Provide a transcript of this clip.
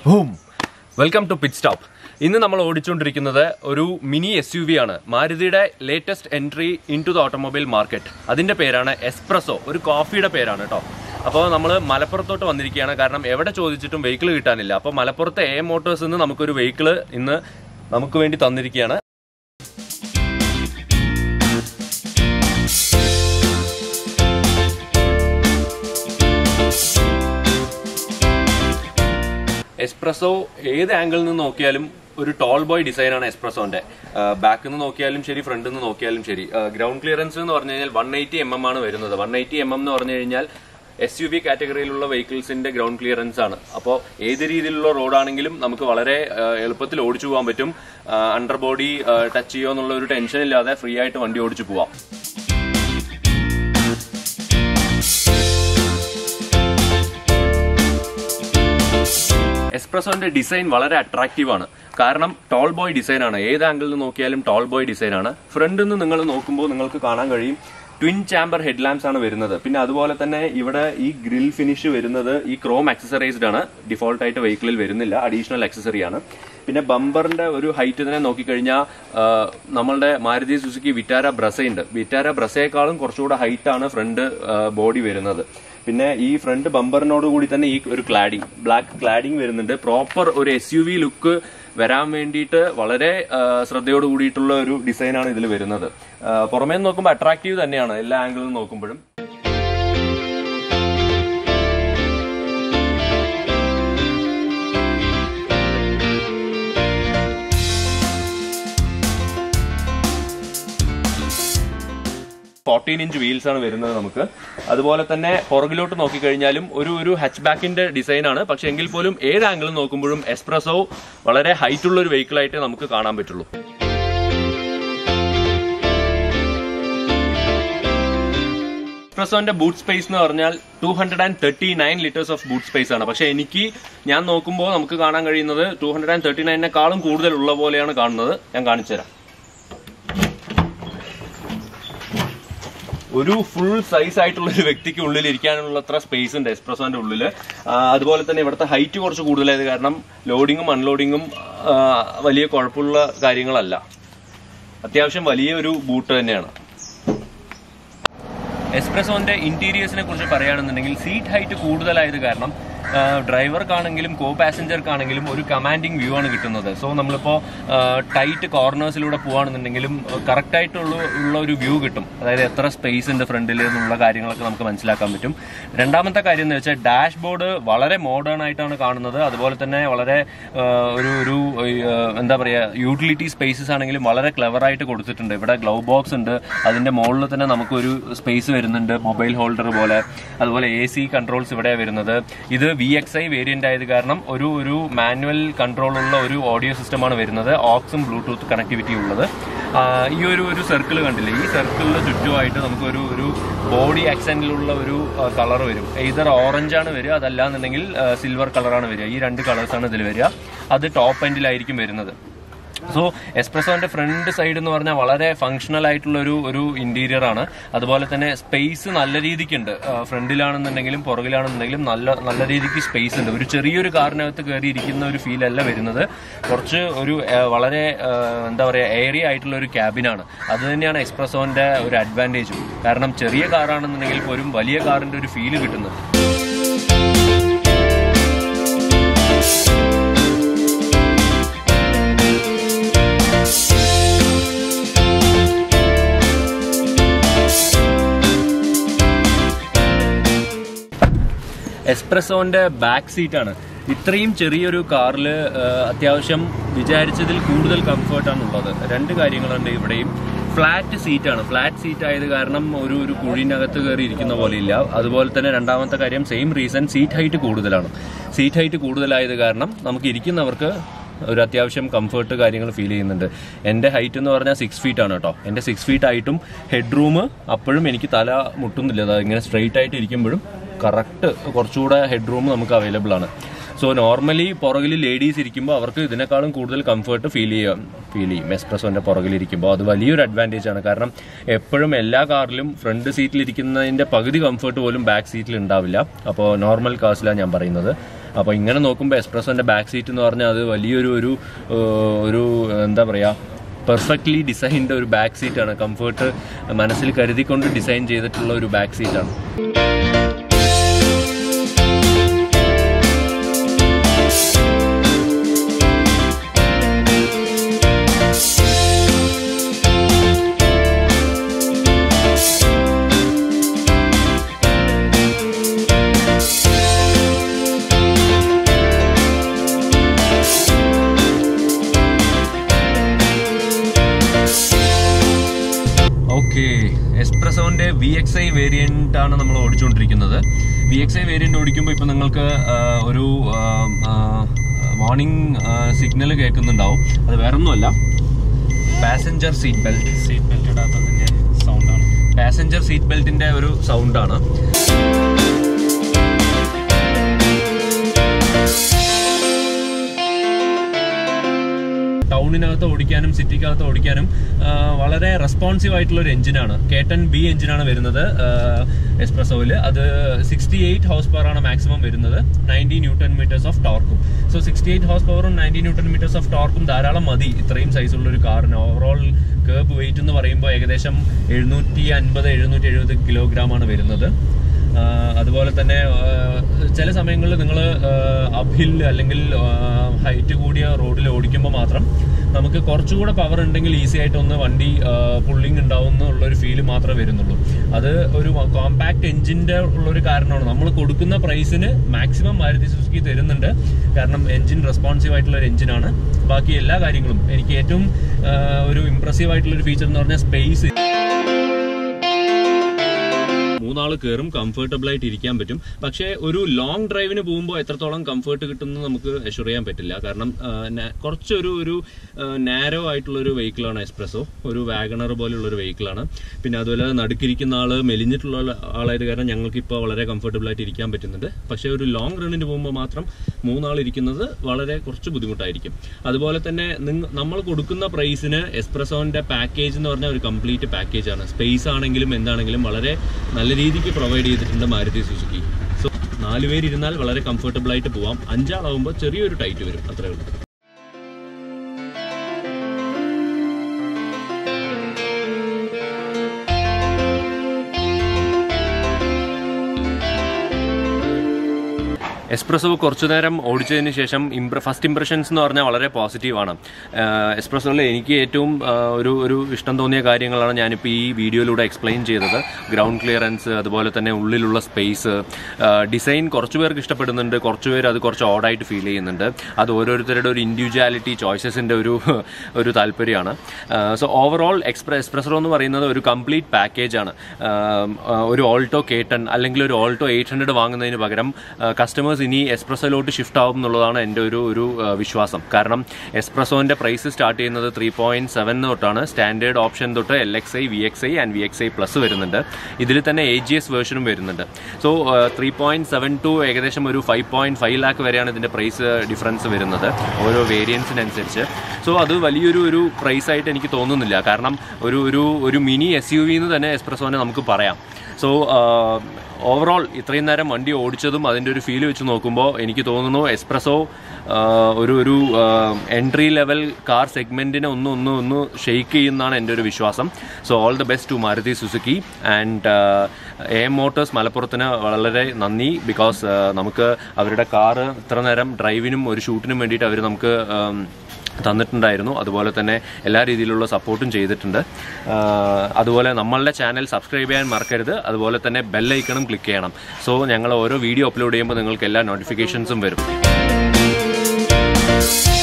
boom welcome to pit stop ഇന്ന് നമ്മൾ ഓടിച്ചുകൊണ്ടിരിക്കുന്നത് ഒരു മിനി എസ് യു വി ആണ് മാരുതിയുടെ latest entry into the automobile market അതിന്റെ പേരാണ് എസ്പ്രസോ ഒരു കോഫിയുടെ പേരാണ് കേട്ടോ അപ്പോൾ നമ്മൾ മലപ്പുറത്തോട്ട് വന്നിരിക്കുകയാണ് കാരണം എവിടെ ചോദിച്ചിട്ടും വെഹിക്കിൾ കിട്ടാനില്ല അപ്പോൾ മലപ്പുറത്തെ എ മോട്ടോഴ്സ് നിന്ന് നമുക്കൊരു വെഹിക്കിൾ ഇന്ന് നമുക്ക് വേണ്ടി തന്നിരിക്കുകയാണ് എസ്പ്രസോ ഏത് ആംഗിളിൽ നിന്ന് നോക്കിയാലും ഒരു ടോൾ ബോയ് ഡിസൈനാണ് എസ്പ്രസോന്റെ ബാക്കിൽ നിന്ന് നോക്കിയാലും ശരി ഫ്രണ്ടിൽ നിന്ന് നോക്കിയാലും ശരി ഗ്രൗണ്ട് ക്ലിയറൻസ് എന്ന് പറഞ്ഞു കഴിഞ്ഞാൽ വൺ എയ്റ്റി എം എം ആണ് വരുന്നത് വൺ എയ്റ്റി എം എം എന്ന് പറഞ്ഞു കഴിഞ്ഞാൽ എസ് യു വി കാറ്റഗറിയിലുള്ള വെഹിക്കിൾസിന്റെ ഗ്രൗണ്ട് ക്ലിയറൻസ് ആണ് അപ്പോൾ ഏത് രീതിയിലുള്ള റോഡാണെങ്കിലും നമുക്ക് വളരെ ആ, എളുപ്പത്തിൽ ഓടിച്ചു പോകാൻ പറ്റും അണ്ടർ ബോഡി ടച്ച് ചെയ്യോ എന്നുള്ള ഒരു ടെൻഷൻ ഇല്ലാതെ ഫ്രീ ആയിട്ട് വണ്ടി ഓടിച്ചു പോവാം എസ്പ്രസോന്റെ ഡിസൈൻ വളരെ അട്രാക്റ്റീവ് ആണ് കാരണം ടോൾ ബോയ് ഡിസൈൻ ആണ് ഏത് ആംഗിളിൽ നിന്ന് നോക്കിയാലും ടോൾ ബോയ് ഡിസൈൻ ആണ് ഫ്രണ്ടിൽ നിന്ന് നിങ്ങൾ നോക്കുമ്പോൾ നിങ്ങൾക്ക് കാണാൻ കഴിയും ട്വിൻ ചാമ്പർ ഹെഡ് ലാംപ്സ് ആണ് വരുന്നത് പിന്നെ അതുപോലെ തന്നെ ഇവിടെ ഈ ഗ്രിൽ ഫിനിഷ് വരുന്നത് ഈ ക്രോം അക്സസറൈസ്ഡ് ആണ് ഡിഫോൾട്ട് ആയിട്ട് വെഹിക്കിളിൽ വരുന്നില്ല അഡീഷണൽ അക്സസറി ആണ് പിന്നെ ബമ്പറിന്റെ ഒരു ഹൈറ്റ് തന്നെ നോക്കിക്കഴിഞ്ഞാൽ ആ, നമ്മളുടെ മാരുതി സുസുക്കി വിറ്റാര ബ്രസ ഉണ്ട് വിറ്റാര ബ്രസയേക്കാളും കുറച്ചുകൂടെ ഹൈറ്റ് ആണ് ഫ്രണ്ട് ബോഡി വരുന്നത് പിന്നെ ഈ ഫ്രണ്ട് ബമ്പറിനോട് കൂടി തന്നെ ഈ ഒരു ക്ലാഡിംഗ് ബ്ലാക്ക് ക്ലാഡിംഗ് വരുന്നുണ്ട് പ്രോപ്പർ ഒരു എസ് യു വി ലുക്ക് വരാൻ വേണ്ടിയിട്ട് വളരെ ആ, ശ്രദ്ധയോട് കൂടിയിട്ടുള്ള ഒരു ഡിസൈനാണ് ഇതിൽ വരുന്നത് ആ, പുറമേ നിന്ന് നോക്കുമ്പോൾ അട്രാക്റ്റീവ് തന്നെയാണ് എല്ലാ ആംഗിളിൽ നോക്കുമ്പോഴും ഫോർട്ടീൻ ഇഞ്ച് വീൽസ് ആണ് വരുന്നത് നമുക്ക് അതുപോലെ തന്നെ പുറകിലോട്ട് നോക്കിക്കഴിഞ്ഞാലും ഒരു ഒരു ഹാച്ച് ബാക്കിന്റെ ഡിസൈൻ ആണ് പക്ഷെ എങ്കിൽ പോലും ഏത് ആംഗിൾ നോക്കുമ്പോഴും എക്സ്പ്രസോ വളരെ ഹൈറ്റ് ഉള്ള ഒരു വെഹിക്കിൾ ആയിട്ട് നമുക്ക് കാണാൻ പറ്റുള്ളൂ എക്സ്പ്രസോന്റെ ബൂട്ട് സ്പേസ് എന്ന് പറഞ്ഞാൽ two hundred and thirty nine litres of boot space ആണ് പക്ഷെ എനിക്ക് ഞാൻ നോക്കുമ്പോൾ നമുക്ക് കാണാൻ കഴിയുന്നത് ടു ഹൺഡ്രഡ് ആൻഡ് തേർട്ടി നയനേക്കാളും കൂടുതൽ ഉള്ള പോലെയാണ് കാണുന്നത് ഞാൻ കാണിച്ചു തരാം ഒരു ഫുൾ സൈസ് ആയിട്ടുള്ള ഒരു വ്യക്തിക്ക് ഉള്ളിൽ ഇരിക്കാനുള്ള അത്ര സ്പേസ് ഉണ്ട് എക്സ്പ്രസോന്റെ ഉള്ളിൽ അതുപോലെ തന്നെ ഇവിടുത്തെ ഹൈറ്റ് കുറച്ച് കൂടുതലായത് കാരണം ലോഡിങ്ങും അൺലോഡിങ്ങും വലിയ കുഴപ്പമുള്ള കാര്യങ്ങളല്ല അത്യാവശ്യം വലിയ ഒരു ബൂട്ട് തന്നെയാണ് എക്സ്പ്രസോന്റെ ഇന്റീരിയേഴ്സിനെ കുറിച്ച് പറയുകയാണെന്നുണ്ടെങ്കിൽ സീറ്റ് ഹൈറ്റ് കൂടുതലായത് കാരണം ഡ്രൈവർക്കാണെങ്കിലും കോ പാസഞ്ചർക്കാണെങ്കിലും ഒരു കമാൻഡിങ് വ്യൂ ആണ് കിട്ടുന്നത് സോ നമ്മളിപ്പോൾ ടൈറ്റ് കോർണേഴ്സിലൂടെ പോവുകയാണെന്നുണ്ടെങ്കിലും കറക്റ്റ് ആയിട്ടുള്ള ഉള്ള ഒരു വ്യൂ കിട്ടും അതായത് എത്ര സ്പേസ് ഉണ്ട് ഫ്രണ്ടിൽ എന്നുള്ള കാര്യങ്ങളൊക്കെ നമുക്ക് മനസ്സിലാക്കാൻ പറ്റും രണ്ടാമത്തെ കാര്യം എന്ന് വെച്ചാൽ ഡാഷ് ബോർഡ് വളരെ മോഡേൺ ആയിട്ടാണ് കാണുന്നത് അതുപോലെ തന്നെ വളരെ ആ, ഒരു ഒരു ആ, എന്താ പറയുക യൂട്ടിലിറ്റി സ്പേസസ് ആണെങ്കിലും വളരെ ക്ലെവർ ആയിട്ട് കൊടുത്തിട്ടുണ്ട് ഇവിടെ ഗ്ലൗ ബോക്സ് ഉണ്ട് അതിന്റെ മുകളിൽ തന്നെ നമുക്കൊരു സ്പേസ് വരുന്നുണ്ട് മൊബൈൽ ഹോൾഡർ പോലെ അതുപോലെ എ സി കൺട്രോൾസ് ഇവിടെ വരുന്നത് ഇത് വി എക്സ് ഐ വേരിയന്റ് ആയത് കാരണം ഒരു ഒരു മാനുവൽ കൺട്രോൾ ഉള്ള ഒരു ഓഡിയോ സിസ്റ്റമാണ് വരുന്നത് ഓക്സും ബ്ലൂടൂത്ത് കണക്ടിവിറ്റി ഉള്ളത് ആ, ഈ ഒരു ഒരു സർക്കിൾ കണ്ടില്ലേ ഈ സർക്കിളിന് ചുറ്റുമായിട്ട് നമുക്കൊരു ഒരു ബോഡി ആക്സെന്റിലുള്ള ഒരു കളർ വരും ഇതർ ഓറഞ്ച് ആണ് വരിക അതല്ലാന്നുണ്ടെങ്കിൽ സിൽവർ കളറാണ് വരിക ഈ രണ്ട് കളേഴ്സാണ് ഇതിൽ വരിക അത് ടോപ്പ് എൻഡിലായിരിക്കും വരുന്നത് സോ എസ്പ്രസോന്റെ ഫ്രണ്ട് സൈഡ് എന്ന് പറഞ്ഞാൽ വളരെ ഫങ്ഷണൽ ആയിട്ടുള്ള ഒരു ഒരു ഇന്റീരിയർ ആണ് അതുപോലെ തന്നെ സ്പേസ് നല്ല രീതിക്കുണ്ട് ഫ്രണ്ടിലാണെന്നുണ്ടെങ്കിലും പുറകിലാണെന്നുണ്ടെങ്കിലും നല്ല നല്ല രീതിക്ക് സ്പേസ് ഉണ്ട് ഒരു ചെറിയൊരു കാറിനകത്ത് കയറി ഇരിക്കുന്ന ഒരു ഫീൽ അല്ല വരുന്നത് കുറച്ച് ഒരു ആ, വളരെ ആ, എന്താ പറയുക ഏരിയ ആയിട്ടുള്ള ഒരു ക്യാബിനാണ് അത് തന്നെയാണ് എക്സ്പ്രസോന്റെ ഒരു അഡ്വാൻറ്റേജും കാരണം ചെറിയ കാറാണെന്നുണ്ടെങ്കിൽ പോലും വലിയ കാറിന്റെ ഒരു ഫീല് കിട്ടുന്നത് എസ്പ്രസോന്റെ ബാക്ക് സീറ്റ് ആണ് ഇത്രയും ചെറിയൊരു കാറിൽ അത്യാവശ്യം വിചാരിച്ചതിൽ കൂടുതൽ കംഫർട്ടാണ് ഉള്ളത് രണ്ട് കാര്യങ്ങളുണ്ട് ഇവിടെയും ഫ്ലാറ്റ് സീറ്റാണ് ഫ്ലാറ്റ് സീറ്റ് ആയത് കാരണം ഒരു ഒരു കുഴിനകത്ത് കയറി ഇരിക്കുന്ന പോലെ ഇല്ല അതുപോലെ തന്നെ രണ്ടാമത്തെ കാര്യം സെയിം റീസൺ സീറ്റ് ഹൈറ്റ് കൂടുതലാണ് സീറ്റ് ഹൈറ്റ് കൂടുതലായത് കാരണം നമുക്ക് ഇരിക്കുന്നവർക്ക് ഒരു അത്യാവശ്യം കംഫർട്ട് കാര്യങ്ങൾ ഫീൽ ചെയ്യുന്നുണ്ട് എൻ്റെ ഹൈറ്റ് എന്ന് പറഞ്ഞാൽ സിക്സ് ഫീറ്റ് ആണ് കേട്ടോ എൻ്റെ സിക്സ് ഫീറ്റ് ആയിട്ടും ഹെഡ് റൂം അപ്പോഴും എനിക്ക് തല മുട്ടുന്നില്ല അത് ഇങ്ങനെ സ്ട്രെയിറ്റ് ആയിട്ട് ഇരിക്കുമ്പോഴും കറക്റ്റ് കുറച്ചുകൂടെ ഹെഡ് റൂം നമുക്ക് അവൈലബിൾ ആണ് സോ നോർമലി പുറകിൽ ലേഡീസ് ഇരിക്കുമ്പോൾ അവർക്ക് ഇതിനേക്കാളും കൂടുതൽ കംഫർട്ട് ഫീൽ ചെയ്യാം ഫീൽ ചെയ്യും എക്സ്പ്രസോന്റെ പുറകിലിരിക്കുമ്പോൾ അത് വലിയൊരു അഡ്വാൻറ്റേജ് ആണ് കാരണം എപ്പോഴും എല്ലാ കാറിലും ഫ്രണ്ട് സീറ്റിൽ ഇരിക്കുന്നതിന്റെ പകുതി കംഫർട്ട് പോലും ബാക്ക് സീറ്റിൽ ഉണ്ടാവില്ല അപ്പോൾ നോർമൽ കാസിലാണ് ഞാൻ പറയുന്നത് അപ്പോൾ ഇങ്ങനെ നോക്കുമ്പോൾ എക്സ്പ്രസോന്റെ ബാക്ക് സീറ്റ് എന്ന് പറഞ്ഞാൽ അത് വലിയൊരു ഒരു ഏഹ്, ഒരു എന്താ പറയുക പെർഫെക്റ്റ്ലി ഡിസൈൻഡ് ഒരു ബാക്ക് സീറ്റാണ് കംഫർട്ട് മനസ്സിൽ കരുതിക്കൊണ്ട് ഡിസൈൻ ചെയ്തിട്ടുള്ള ഒരു ബാക്ക് സീറ്റാണ് ഓക്കെ എസ്പ്രസോന്റെ വി എക്സ് ഐ വേരിയന്റ് ആണ് നമ്മൾ ഓടിച്ചുകൊണ്ടിരിക്കുന്നത് വി എക്സ് ഐ വേരിയന്റ് ഓടിക്കുമ്പോൾ ഇപ്പൊ നിങ്ങൾക്ക് ആ, ഒരു വാർണിംഗ് സിഗ്നൽ കേൾക്കുന്നുണ്ടാവും അത് വേറൊന്നുമല്ല passenger seat belt seat belt ഇടാത്തതിന്റെ സൗണ്ടാണ് പാസഞ്ചർ സീറ്റ് ബെൽറ്റിന്റെ ഒരു സൗണ്ടാണ് ടൗണിനകത്ത് ഓടിക്കാനും സിറ്റിക്കകത്ത് ഓടിക്കാനും ആ, വളരെ റെസ്പോൺസീവ് ആയിട്ടുള്ള ഒരു എഞ്ചിനാണ് കേട്ടൻ ബി എഞ്ചിനാണ് വരുന്നത് എക്സ്പ്രസോയിൽ അത് സിക്സ്റ്റി എയ്റ്റ് ഹൗസ് പവർ ആണ് മാക്സിമം വരുന്നത് നയൻറ്റി ന്യൂട്ടൺ മീറ്റേഴ്സ് ഓഫ് ടോർക്കും സോ സിക്സ്റ്റി എയ്റ്റ് ഹൗസ് പവറും നയൻറ്റി ന്യൂട്ടൺ മീറ്റേഴ്സ് ഓഫ് ടോർക്കും ധാരാളം മതി ഇത്രയും സൈസുള്ള ഒരു കാറിന് ഓവറോൾ കേബ് വെയിറ്റ് എന്ന് പറയുമ്പോൾ ഏകദേശം എഴുന്നൂറ്റി അൻപത് എഴുന്നൂറ്റി എഴുപത് കിലോഗ്രാം ആണ് വരുന്നത് ആ, അതുപോലെ തന്നെ ആ, ചില സമയങ്ങളിൽ നിങ്ങൾ അപ്ഹിൽ അല്ലെങ്കിൽ ഹൈറ്റ് കൂടിയ റോഡിൽ ഓടിക്കുമ്പോൾ മാത്രം നമുക്ക് കുറച്ചുകൂടെ പവർ ഉണ്ടെങ്കിൽ ഈസി ആയിട്ട് ഒന്ന് വണ്ടി പുള്ളിങ് ഉണ്ടാവും എന്നുള്ള ഒരു ഫീല് മാത്രമേ വരുന്നുള്ളൂ അത് ഒരു കോമ്പാക്ട് എഞ്ചിന്റെ ഉള്ള ഒരു കാരണമാണ് നമ്മൾ കൊടുക്കുന്ന പ്രൈസിന് മാക്സിമം മാരുതി സുസുക്കി തരുന്നുണ്ട് കാരണം എഞ്ചിൻ റെസ്പോൺസീവ് ആയിട്ടുള്ള ഒരു എഞ്ചിനാണ് ബാക്കി എല്ലാ കാര്യങ്ങളും എനിക്ക് ഏറ്റവും ആ, ഒരു ഇംപ്രസീവ് ആയിട്ടുള്ള ഒരു ഫീച്ചർ എന്ന് പറഞ്ഞാൽ സ്പേസ് മൂന്നാൾ കയറും കംഫർട്ടബിൾ ആയിട്ട് ഇരിക്കാൻ പറ്റും പക്ഷേ ഒരു ലോങ് ഡ്രൈവിന് പോകുമ്പോൾ എത്രത്തോളം കംഫർട്ട് കിട്ടുമെന്ന് നമുക്ക് അഷുർ ചെയ്യാൻ പറ്റില്ല കാരണം ആ, ന- കുറച്ചൊരു ഒരു നാരോ ആയിട്ടുള്ള ഒരു വെഹിക്കിളാണ് എക്സ്പ്രസോ ഒരു വാഗണർ പോലുള്ള ഒരു വെഹിക്കിളാണ് പിന്നെ അതുപോലെ നടുക്കിരിക്കുന്ന ആള് മെലിഞ്ഞിട്ടുള്ള ആള് ആളായത് കാരണം ഞങ്ങൾക്ക് ഇപ്പോൾ വളരെ കംഫർട്ടബിൾ ആയിട്ട് ഇരിക്കാൻ പറ്റുന്നുണ്ട് പക്ഷേ ഒരു ലോങ് റണ്ണിന് പോകുമ്പോൾ മാത്രം മൂന്നാൾ ഇരിക്കുന്നത് വളരെ കുറച്ച് ബുദ്ധിമുട്ടായിരിക്കും അതുപോലെ തന്നെ നിങ്ങ നമ്മൾ കൊടുക്കുന്ന പ്രൈസിന് എക്സ്പ്രസോന്റെ പാക്കേജ് എന്ന് പറഞ്ഞാൽ ഒരു കംപ്ലീറ്റ് പാക്കേജ് ആണ് സ്പേസ് ആണെങ്കിലും എന്താണെങ്കിലും വളരെ നല്ല രീതിക്ക് പ്രൊവൈഡ് ചെയ്തിട്ടുണ്ട് മാരുതി സുസുക്കി സോ നാല് പേരിരുന്നാൽ വളരെ കംഫർട്ടബിൾ ആയിട്ട് പോവാം അഞ്ചാളാവുമ്പോൾ ചെറിയൊരു ടൈറ്റ് വരും അത്രേ ഉള്ളൂ എക്സ്പ്രസോ കുറച്ചു നേരം ഓടിച്ചതിന് ശേഷം ഫസ്റ്റ് ഇംപ്രഷൻസ് എന്ന് പറഞ്ഞാൽ വളരെ പോസിറ്റീവാണ് എക്സ്പ്രസോയിൽ എനിക്ക് ഏറ്റവും ആ, ഒരു ഒരു ഇഷ്ടം തോന്നിയ കാര്യങ്ങളാണ് ഞാനിപ്പോൾ ഈ വീഡിയോയിലൂടെ എക്സ്പ്ലെയിൻ ചെയ്തത് ഗ്രൗണ്ട് ക്ലിയറൻസ് അതുപോലെ തന്നെ ഉള്ളിലുള്ള സ്പേസ് ഡിസൈൻ കുറച്ച് പേർക്ക് ഇഷ്ടപ്പെടുന്നുണ്ട് കുറച്ച് പേര് അത് കുറച്ച് ഓഡായിട്ട് ഫീൽ ചെയ്യുന്നുണ്ട് അത് ഓരോരുത്തരുടെ ഒരു ഇൻഡിവിജ്വാലിറ്റി ചോയ്സസിൻ്റെ ഒരു ഒരു താല്പര്യമാണ് സോ ഓവറോൾ എക്സ്പ്രസ് എക്സ്പ്രസറോ എന്ന് പറയുന്നത് ഒരു കംപ്ലീറ്റ് പാക്കേജാണ് ഒരു ഓൾട്ടോ കേട്ടൺ അല്ലെങ്കിൽ ഒരു ഓൾട്ടോ എയ്റ്റ് ഹൺഡ്രഡ് വാങ്ങുന്നതിന് പകരം കസ്റ്റമേഴ്സ് ഇനി എക്സ്പ്രസോയിലോട്ട് ഷിഫ്റ്റ് ആവും എന്നുള്ളതാണ് എൻ്റെ ഒരു ഒരു ആ, വിശ്വാസം കാരണം എക്സ്പ്രസോന്റെ പ്രൈസ് സ്റ്റാർട്ട് ചെയ്യുന്നത് ത്രീ പോയിന്റ് സെവൻ തൊട്ടാണ് സ്റ്റാൻഡേർഡ് ഓപ്ഷൻ തൊട്ട് L X I V X I and V X I plus വരുന്നുണ്ട് ഇതിൽ തന്നെ എ ജി എസ് വേർഷനും വരുന്നുണ്ട് so three point seven two ഏകദേശം ഒരു ഫൈവ് പോയിന്റ് ഫൈവ് ലാക്ക് വരെയാണ് ഇതിന്റെ പ്രൈസ് ഡിഫറൻസ് വരുന്നത് ഓരോ വേരിയൻസിനനുസരിച്ച് സോ അത് വലിയൊരു ഒരു പ്രൈസ് ആയിട്ട് എനിക്ക് തോന്നുന്നില്ല കാരണം ഒരു ഒരു ഒരു മിനി എസ് യു വി എന്ന് തന്നെ എക്സ്പ്രസോനെ നമുക്ക് പറയാം സോ ഓവറോൾ ഇത്രയും നേരം വണ്ടി ഓടിച്ചതും അതിൻ്റെ ഒരു ഫീൽ വെച്ച് നോക്കുമ്പോൾ എനിക്ക് തോന്നുന്നു എക്സ്പ്രസോ ഒരു ഒരു എൻട്രി ലെവൽ കാർ സെഗ്മെന്റിനെ ഒന്ന് ഒന്ന് ഒന്ന് ഷെയ്ക്ക് ചെയ്യുന്നതാണ് എൻ്റെ ഒരു വിശ്വാസം so all the best to Maruti Suzuki and A M motors മലപ്പുറത്തിന് വളരെ നന്ദി ബിക്കോസ് നമുക്ക് അവരുടെ കാറ് ഇത്ര നേരം ഡ്രൈവിനും ഒരു ഷൂട്ടിനും വേണ്ടിയിട്ട് അവർ നമുക്ക് ഉം, തന്നിട്ടുണ്ടായിരുന്നു അതുപോലെ തന്നെ എല്ലാ രീതിയിലുള്ള സപ്പോർട്ടും ചെയ്തിട്ടുണ്ട് ആഹ് അതുപോലെ നമ്മളുടെ ചാനൽ സബ്സ്ക്രൈബ് ചെയ്യാൻ മറക്കരുത് അതുപോലെ തന്നെ ബെല്ലൈക്കണം ക്ലിക്ക് ചെയ്യണം സോ ഞങ്ങൾ ഓരോ വീഡിയോ അപ്ലോഡ് ചെയ്യുമ്പോൾ നിങ്ങൾക്ക് എല്ലാ നോട്ടിഫിക്കേഷൻസും വരും